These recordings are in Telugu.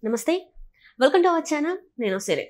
నమస్తే వెల్కమ్ టు అవర్ ఛానల్ నేను సిరే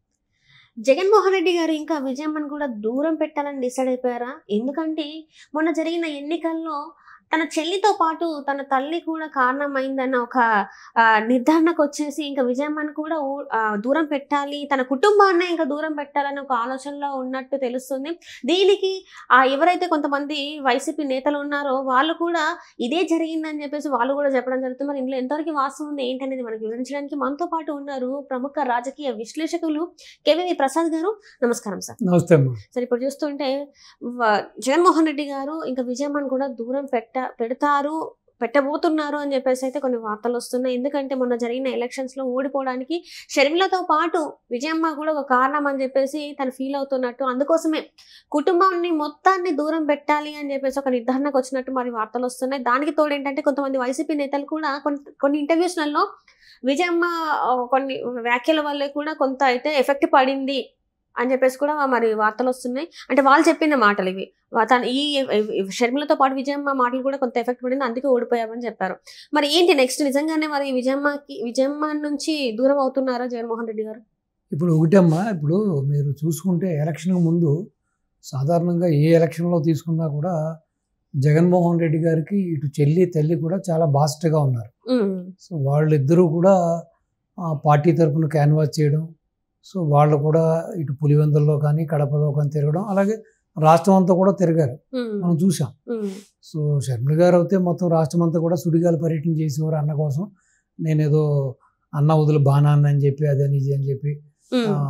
జగన్మోహన్ రెడ్డి గారు ఇంకా విజయమ్మను కూడా దూరం పెట్టాలని డిసైడ్ అయిపోయారా ఎందుకంటే మొన్న జరిగిన ఎన్నికల్లో తన చెల్లితో పాటు తన తల్లి కూడా కారణమైందన్న ఒక ఆ, నిర్ధారణకు వచ్చేసి ఇంకా విజయమ్మను కూడా ఊ- ఆ, దూరం పెట్టాలి తన కుటుంబాన్ని ఇంకా దూరం పెట్టాలని ఒక ఆలోచనలో ఉన్నట్టు తెలుస్తుంది దీనికి ఆ ఎవరైతే కొంతమంది వైసీపీ నేతలు ఉన్నారో వాళ్ళు కూడా ఇదే జరిగిందని చెప్పేసి వాళ్ళు కూడా చెప్పడం జరుగుతుంది మరి ఇందులో ఎంతవరకు వాస్తవం ఉంది ఏంటనేది మనకి వివరించడానికి మనతో పాటు ఉన్నారు ప్రముఖ రాజకీయ విశ్లేషకులు కేవీవి ప్రసాద్ గారు నమస్కారం సార్ నమస్తే అమ్మా సరే ఇప్పుడు చూస్తుంటే వ- జగన్మోహన్ రెడ్డి గారు ఇంకా విజయమ్మను కూడా దూరం పెట్ట పెడతారు పెట్టబోతున్నారు అని చెప్పేసి అయితే కొన్ని వార్తలు వస్తున్నాయి ఎందుకంటే మొన్న జరిగిన ఎలక్షన్స్ లో ఓడిపోవడానికి షర్మిలతో పాటు విజయమ్మ కూడా ఒక కారణం అని చెప్పేసి తను ఫీల్ అవుతున్నట్టు అందుకోసమే కుటుంబాన్ని మొత్తాన్ని దూరం పెట్టాలి అని చెప్పేసి ఒక నిర్ధారణకు వచ్చినట్టు మరి వార్తలు వస్తున్నాయి దానికి తోడు ఏంటంటే కొంతమంది వైసీపీ నేతలు కూడా కొన్ని కొన్ని ఇంటర్వ్యూస్లలో విజయమ్మ ఆ, కొన్ని వ్యాఖ్యల వల్లే కూడా కొంత అయితే ఎఫెక్ట్ పడింది అని చెప్పేసి కూడా మరి వార్తలు వస్తున్నాయి అంటే వాళ్ళు చెప్పిన మాటలు ఇవి వా- తను ఈ ఈ షర్మిలతో పాటు విజయమ్మ మాటలు కూడా కొంత ఎఫెక్ట్ పడింది అందుకే ఓడిపోయామని చెప్పారు మరి ఏంటి నెక్స్ట్ నిజంగానే మరి విజయమ్మకి విజయమ్మ నుంచి దూరం అవుతున్నారా జగన్మోహన్ రెడ్డి గారు ఇప్పుడు ఒకటమ్మా ఇప్పుడు మీరు చూసుకుంటే ఎలక్షన్ ముందు సాధారణంగా ఏ ఎలక్షన్లో తీసుకున్నా కూడా జగన్మోహన్ రెడ్డి గారికి ఇటు చెల్లి తల్లి కూడా చాలా బాస్ట్గా ఉన్నారు ఉమ్, సో వాళ్ళిద్దరూ కూడా ఆ, పార్టీ తరఫున క్యాన్వాస్ చేయడం సో వాళ్ళు కూడా ఇటు పులివెందుల్లో కానీ కడపలో కానీ తిరగడం అలాగే రాష్ట్రం అంతా కూడా తిరిగారు ఉమ్, మనం చూసాం ఉమ్, సో షర్మిల గారు అయితే మొత్తం రాష్ట్రం అంతా కూడా సుడిగాలి పర్యటన చేసేవారు అన్న కోసం నేనేదో అన్న వదులు బాణాన్ని అని చెప్పి అదని ఇది అని చెప్పి ఉమ్, ఆ,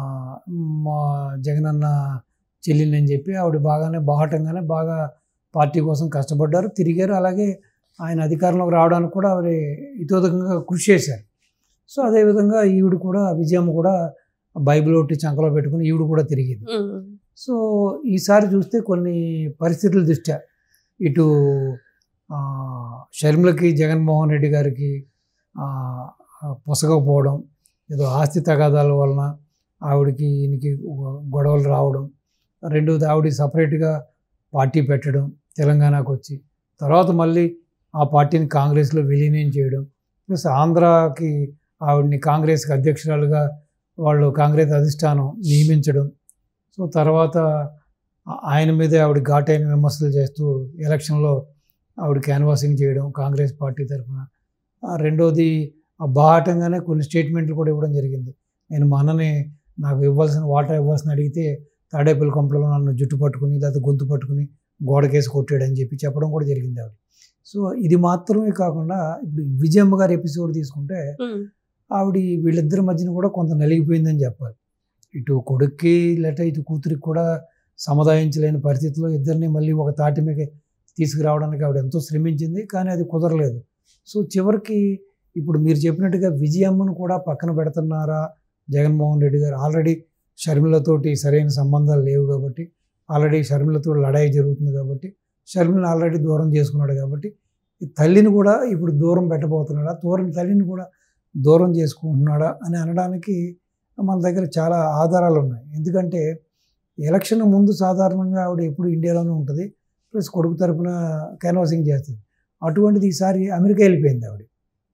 మా జగనన్న చెల్లిని అని చెప్పి ఆవిడ బాగానే బాహటంగానే బాగా పార్టీ కోసం కష్టపడ్డారు తిరిగారు అలాగే ఆయన అధికారంలోకి రావడానికి కూడా ఆవిడ ఇతోదకంగా కృషి చేశారు సో అదేవిధంగా ఈవిడ కూడా విజయమ్మ కూడా బైబిల్ ఒకటి చంకలో పెట్టుకుని ఈవిడ కూడా తిరిగింది ఉమ్, సో ఈసారి చూస్తే కొన్ని పరిస్థితుల దృష్ట్యా ఇటు ఆ, షర్మిలకి జగన్మోహన్ రెడ్డి గారికి ఆ, పొసగకపోవడం ఏదో ఆస్తి తగాదాల వలన ఆవిడకి ఈయనకి గొడవలు రావడం రెండోది ఆవిడ సపరేట్గా పార్టీ పెట్టడం తెలంగాణకు వచ్చి తర్వాత మళ్ళీ ఆ పార్టీని కాంగ్రెస్లో విలీనం చేయడం ప్లస్ ఆంధ్రాకి ఆవిడని కాంగ్రెస్కి అధ్యక్షురాలుగా వాళ్ళు కాంగ్రెస్ అధిష్టానం నియమించడం సో తర్వాత ఆ- ఆయన మీదే ఆవిడ ఘాటైన విమర్శలు చేస్తూ ఎలక్షన్లో ఆవిడ క్యాన్వాసింగ్ చేయడం కాంగ్రెస్ పార్టీ తరఫున రెండోది ఆ బాహటంగానే కొన్ని స్టేట్మెంట్లు కూడా ఇవ్వడం జరిగింది నేను మా అన్నని నాకు ఇవ్వాల్సిన వాటర్ ఇవ్వాల్సిన అడిగితే తాడేపల్లి కొంపలలో నన్ను జుట్టు పట్టుకుని లేకపోతే గొంతు పట్టుకుని గోడకేసి కొట్టాడని చెప్పి చెప్పడం కూడా జరిగింది ఆవిడ సో ఇది మాత్రమే కాకుండా ఇప్పుడు విజయమ్మ గారి ఎపిసోడ్ తీసుకుంటే ఉమ్, ఆవిడ వీళ్ళిద్దరి మధ్యన కూడా కొంత నలిగిపోయిందని చెప్పాలి ఇటు కొడుక్కి లేకపోతే ఇటు కూతురికి కూడా సముదాయించలేని పరిస్థితిలో ఇద్దరిని మళ్ళీ ఒక తాటి మీద తీసుకురావడానికి ఆవిడ ఎంతో శ్రమించింది కానీ అది కుదరలేదు సో చివరికి ఇప్పుడు మీరు చెప్పినట్టుగా విజయమ్మను కూడా పక్కన పెడుతున్నారా జగన్మోహన్ రెడ్డి గారు ఆల్రెడీ షర్మిలతోటి సరైన సంబంధాలు లేవు కాబట్టి ఆల్రెడీ షర్మిలతో లడాయి జరుగుతుంది కాబట్టి షర్మిలను ఆల్రెడీ దూరం చేసుకున్నాడు కాబట్టి ఈ తల్లిని కూడా ఇప్పుడు దూరం పెట్టబోతున్నాడా దూరం తల్లిని కూడా దూరం చేసుకుంటున్నాడా అని అనడానికి మన దగ్గర చాలా ఆధారాలు ఉన్నాయి ఎందుకంటే ఎలక్షన్ ముందు సాధారణంగా ఆవిడ ఎప్పుడు ఇండియాలోనే ఉంటుంది ప్లస్ కొడుకు తరపున క్యాన్వాసింగ్ చేస్తుంది అటువంటిది ఈసారి అమెరికా వెళ్ళిపోయింది ఆవిడ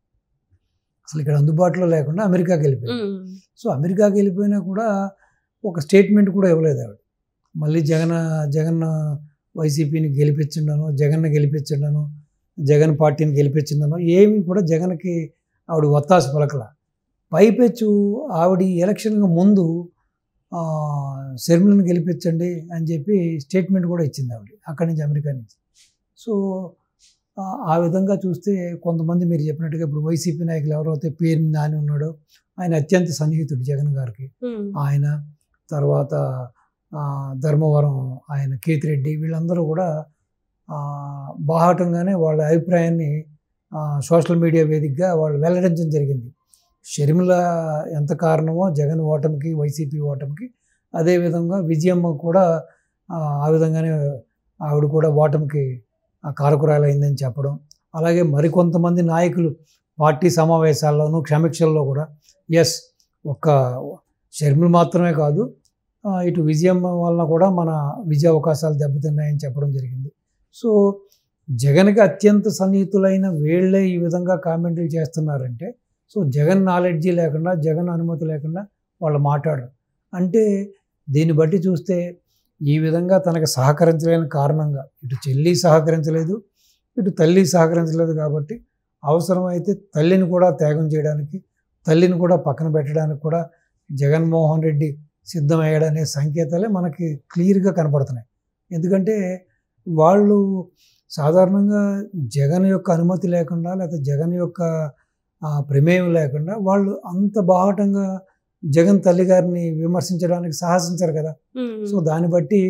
అసలు ఇక్కడ అందుబాటులో లేకుండా అమెరికాకి వెళ్ళిపోయింది ఉమ్, సో అమెరికాకి వెళ్ళిపోయినా కూడా ఒక స్టేట్మెంట్ కూడా ఇవ్వలేదు ఆవిడ మళ్ళీ జగన్ జగన్ వైసీపీని గెలిపించిండను జగన్ గెలిపించిండను జగన్ పార్టీని గెలిపించిండను ఏమి కూడా జగన్కి ఆవిడ ఒత్తాసు పలకల పైపెచ్చు ఆవిడ ఈ ఎలక్షన్కి ముందు ఆ, షర్మిలను గెలిపించండి అని చెప్పి స్టేట్మెంట్ కూడా ఇచ్చింది ఆవిడ అక్కడి నుంచి అమెరికా నుంచి సో ఆ, ఆ విధంగా చూస్తే కొంతమంది మీరు చెప్పినట్టుగా ఇప్పుడు వైసీపీ నాయకులు ఎవరైతే పేరు నాని ఉన్నాడో ఆయన అత్యంత సన్నిహితుడు జగన్ గారికి ఉమ్, ఆయన తర్వాత ఆ, ధర్మవరం ఆయన కేతిరెడ్డి వీళ్ళందరూ కూడా ఆ, బాహాటంగానే వాళ్ళ అభిప్రాయాన్ని ఆ, సోషల్ మీడియా వేదికగా వాళ్ళు వెల్లడించడం జరిగింది షర్మిల ఎంత కారణమో జగన్ ఓటమికి వైసీపీ ఓటమికి అదేవిధంగా విజయమ్మ కూడా ఆ, ఆ విధంగానే ఆవిడ కూడా ఓటమికి ఆ, కారకురాలైందని చెప్పడం అలాగే మరికొంతమంది నాయకులు పార్టీ సమావేశాల్లోనూ క్షమిక్షల్లో కూడా ఎస్ ఒక్క షర్మిల మాత్రమే కాదు ఆ, ఇటు విజయం వలన కూడా మన విజయ అవకాశాలు దెబ్బతిన్నాయని చెప్పడం జరిగింది సో జగన్కి అత్యంత సన్నిహితులైన వీళ్ళే ఈ విధంగా కామెంట్లు చేస్తున్నారంటే సో జగన్ నాలెడ్జీ లేకుండా జగన్ అనుమతి లేకుండా వాళ్ళు మాట్లాడరు అంటే దీన్ని బట్టి చూస్తే ఈ విధంగా తనకు సహకరించలేని కారణంగా ఇటు చెల్లి సహకరించలేదు ఇటు తల్లి సహకరించలేదు కాబట్టి అవసరమైతే తల్లిని కూడా త్యాగం చేయడానికి తల్లిని కూడా పక్కన పెట్టడానికి కూడా జగన్మోహన్ రెడ్డి సిద్ధమయ్యాడనే సంకేతాలే మనకి క్లియర్గా కనపడుతున్నాయి ఎందుకంటే వాళ్ళు సాధారణంగా జగన్ యొక్క అనుమతి లేకుండా లేకపోతే జగన్ యొక్క ఆ, ప్రమేయం లేకుండా వాళ్ళు అంత బాహటంగా జగన్ తల్లి గారిని విమర్శించడానికి సాహసించారు కదా ఉమ్. సో దాన్ని బట్టి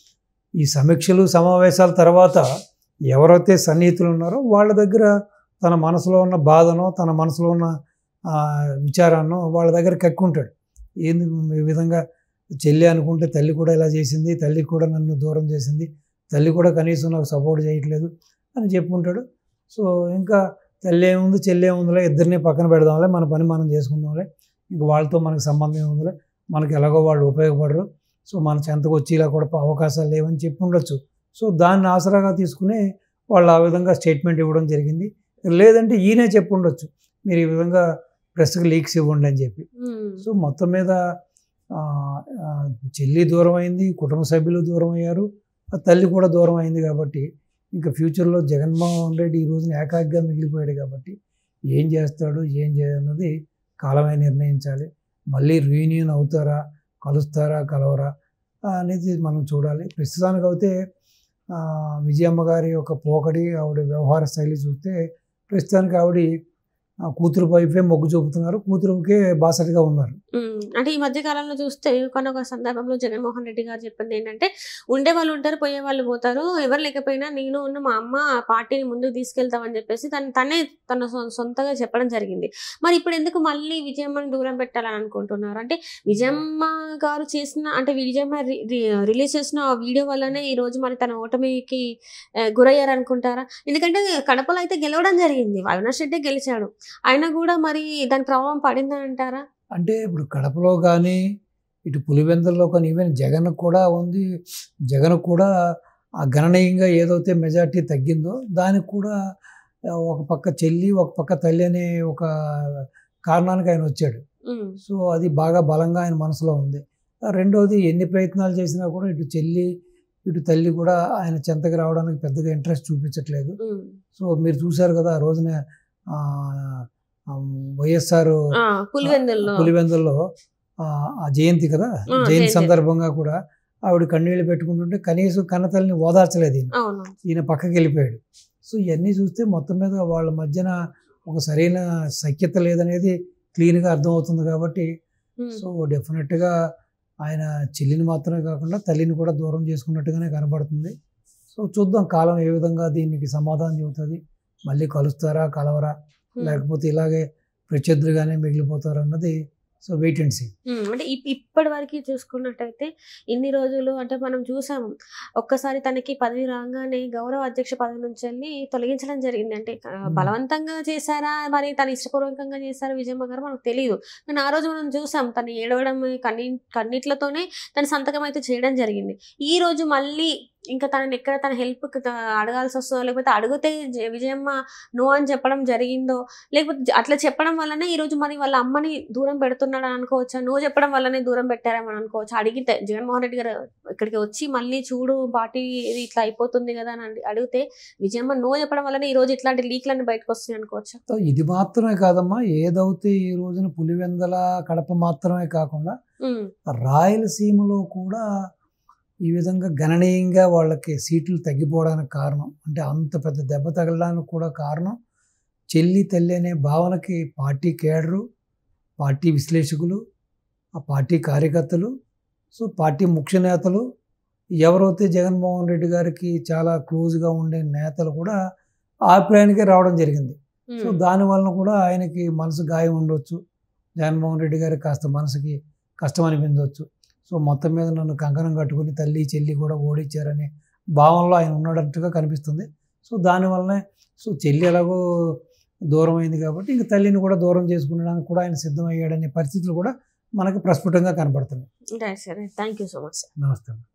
ఈ సమీక్షలు సమావేశాల తర్వాత ఎవరైతే సన్నిహితులు ఉన్నారో వాళ్ళ దగ్గర తన మనసులో ఉన్న బాధనో తన మనసులో ఉన్న ఆ, విచారాన్నో వాళ్ళ దగ్గర కక్కుంటాడు ఏంది ఈ విధంగా చెల్లి అనుకుంటే తల్లి కూడా ఇలా చేసింది తల్లి కూడా నన్ను దూరం చేసింది తల్లి కూడా కనీసం నాకు సపోర్ట్ చేయట్లేదు అని చెప్పుకుంటాడు సో ఇంకా తల్లి ఏముంది చెల్లి ఏముందిలే ఇద్దరిని పక్కన పెడదాంలే మన పని మనం చేసుకుందాంలే ఇంక వాళ్ళతో మనకు సంబంధం ఏముందిలే మనకి ఎలాగో వాళ్ళు ఉపయోగపడరు సో మన చెంతకు వచ్చి ఇలా కూడా అవకాశాలు లేవని చెప్పి ఉండొచ్చు సో దాన్ని ఆసరాగా తీసుకుని వాళ్ళు ఆ విధంగా స్టేట్మెంట్ ఇవ్వడం జరిగింది లేదంటే ఈయనే చెప్పి ఉండొచ్చు మీరు ఈ విధంగా ప్రెస్కి లీక్స్ ఇవ్వండి అని చెప్పి ఉమ్. సో మొత్తం మీద ఆ, ఆ, చెల్లి దూరం అయింది కుటుంబ సభ్యులు దూరం అయ్యారు ఆ తల్లి కూడా దూరం అయింది కాబట్టి ఇంకా ఫ్యూచర్లో జగన్మోహన్ రెడ్డి ఈ రోజున ఏకాగ్గా మిగిలిపోయాడు కాబట్టి ఏం చేస్తాడు ఏం చేయాలన్నది కాలమే నిర్ణయించాలి మళ్ళీ రీయూనియన్ అవుతారా కలుస్తారా కలవరా ఆ, అనేది మనం చూడాలి ప్రస్తుతానికి అయితే ఆ, విజయమ్మ గారి యొక్క పోకడి ఆవిడ వ్యవహార శైలి చూస్తే ప్రస్తుతానికి ఆవిడ ఆ, కూతురు వైపే మొగ్గు చూపుతున్నారు కూతురుకే బాసటగా ఉన్నారు ఉమ్, అంటే ఈ మధ్య కాలంలో చూస్తే కొనొక సందర్భంలో జగన్మోహన్ రెడ్డి గారు చెప్పింది ఏంటంటే ఉండే వాళ్ళు ఉంటారు పోయే వాళ్ళు పోతారు ఎవరు లేకపోయినా నేను ఉన్న మా అమ్మ పార్టీని ముందుకు తీసుకెళ్తామని చెప్పేసి తను తనే తన సొ- సొంతగా చెప్పడం జరిగింది మరి ఇప్పుడు ఎందుకు మళ్ళీ విజయమ్మని దూరం పెట్టాలని అనుకుంటున్నారు అంటే విజయమ్మ గారు చేసిన అంటే విజయమ్మ రి- రి- రిలీజ్ చేసిన ఆ వీడియో వల్లనే ఈ రోజు మరి తన ఓటమికి ఆ, గురయ్యారు అనుకుంటారా ఎందుకంటే కడపలో అయితే గెలవడం జరిగింది అవినాష్ రెడ్డి గెలిచాడు అయినా కూడా మరి దాని ప్రభావం పడిందని అంటారా అంటే ఇప్పుడు కడపలో కానీ ఇటు పులివెందుల్లో కానీ ఈవెన్ జగన్ కూడా ఉంది జగన్ కూడా ఆ గణనీయంగా ఏదైతే మెజార్టీ తగ్గిందో దానికి కూడా ఆ, ఒక పక్క చెల్లి ఒక పక్క తల్లి అనే ఒక కారణానికి ఆయన వచ్చాడు ఉమ్, సో అది బాగా బలంగా ఆయన మనసులో ఉంది ఆ, రెండోది ఎన్ని ప్రయత్నాలు చేసినా కూడా ఇటు చెల్లి ఇటు తల్లి కూడా ఆయన చెంతకి రావడానికి పెద్దగా ఇంట్రెస్ట్ చూపించట్లేదు ఉమ్. సో మీరు చూశారు కదా ఆ రోజున ఆ, ఆ, వైఎస్ఆర్ ఆ, పులివెందుల్లో పులివెందుల్లో ఆ, ఆ జయంతి కదా జయంతి జయంతి. సందర్భంగా కూడా ఆవిడ కన్నీళ్ళు పెట్టుకుంటుంటే కనీసం కన్నతల్లిని ఓదార్చలేదు ఈయన అవును ఈయన పక్కకి వెళ్ళిపోయాడు సో ఇవన్నీ చూస్తే మొత్తం మీద వాళ్ళ మధ్యన ఒక సరైన సఖ్యత లేదనేది క్లీన్గా అర్థమవుతుంది కాబట్టి ఉమ్, సో డెఫినెట్గా ఆయన చెల్లిని మాత్రమే కాకుండా తల్లిని కూడా దూరం చేసుకున్నట్టుగానే కనబడుతుంది సో చూద్దాం కాలం ఏ విధంగా దీనికి సమాధానం చెబుతుంది మళ్ళీ కలుస్తారా కలవరా ఉమ్. లేకపోతే ఇలాగే ప్రత్యర్థులుగానే మిగిలిపోతారు అన్నది so wait and see um, అంటే ఇప్- ఇప్పటి వరకు చూసుకున్నట్టయితే ఇన్ని రోజులు అంటే మనం చూసాము ఒక్కసారి తనకి పదవి రాగానే గౌరవ అధ్యక్ష పదవి నుంచి వెళ్ళి తొలగించడం జరిగింది అంటే ఆ, Hmm. బలవంతంగా చేశారా మరి తను ఇష్టపూర్వకంగా చేశారా విజయమ్మ గారు మనకు తెలియదు కానీ ఆ రోజు మనం చూసాం తను ఏడవడం కన్నీ కన్నిట్లతోనే తన సంతకం అయితే చేయడం జరిగింది ఈ రోజు మళ్ళీ ఇంకా తనని ఎక్కడ తన హెల్ప్ అడగాల్సి వస్తుందో లేకపోతే అడిగితే జ- విజయమ్మ నో అని చెప్పడం జరిగిందో లేకపోతే జ- అట్లా చెప్పడం వల్లనే ఈ రోజు మరి వాళ్ళ అమ్మని దూరం పెడుతున్నాడు అని అనుకోవచ్చా నువ్వు చెప్పడం వల్లనే దూరం పెట్టారేమో అని అనుకోవచ్చు అడిగితే జగన్మోహన్ రెడ్డి గారు ఇక్కడికి వచ్చి మళ్ళీ చూడు పార్టీ ఇది ఇట్లా అయిపోతుంది కదా అని అడి- అడిగితే విజయమ్మ నో చెప్పడం వల్లనే ఈ రోజు ఇట్లాంటి లీక్లన్నీ బయటకు వస్తాయి అనుకోవచ్చా సో ఇది మాత్రమే కాదమ్మా ఏదైతే ఈ రోజున పులివెందల కడప మాత్రమే కాకుండా ఉమ్, రాయలసీమలో కూడా ఈ విధంగా గణనీయంగా వాళ్ళకి సీట్లు తగ్గిపోవడానికి కారణం అంటే అంత పెద్ద దెబ్బ తగలడానికి కూడా కారణం చెల్లి తల్లి అనే భావనకి పార్టీ కేడరు పార్టీ విశ్లేషకులు ఆ పార్టీ కార్యకర్తలు సో పార్టీ ముఖ్య నేతలు ఎవరైతే జగన్మోహన్ రెడ్డి గారికి చాలా క్లోజ్గా ఉండే నేతలు కూడా ఆ అభిప్రాయానికే రావడం జరిగింది ఉమ్, సో దాని వలన కూడా ఆయనకి మనసు గాయం ఉండొచ్చు జగన్మోహన్ రెడ్డి గారికి కాస్త మనసుకి కష్టం అనిపించవచ్చు సో మొత్తం మీద నన్ను కంకణం కట్టుకుని తల్లి చెల్లి కూడా ఓడించారనే భావనలో ఆయన ఉన్నట్టుగా కనిపిస్తుంది సో దానివల్లనే సో చెల్లి ఎలాగో దూరం అయింది కాబట్టి ఇంక తల్లిని కూడా దూరం చేసుకునడానికి కూడా ఆయన సిద్ధమయ్యాడనే పరిస్థితులు కూడా మనకి ప్రస్ఫుటంగా కనపడుతున్నాయి right sir thank you so much sir నమస్తే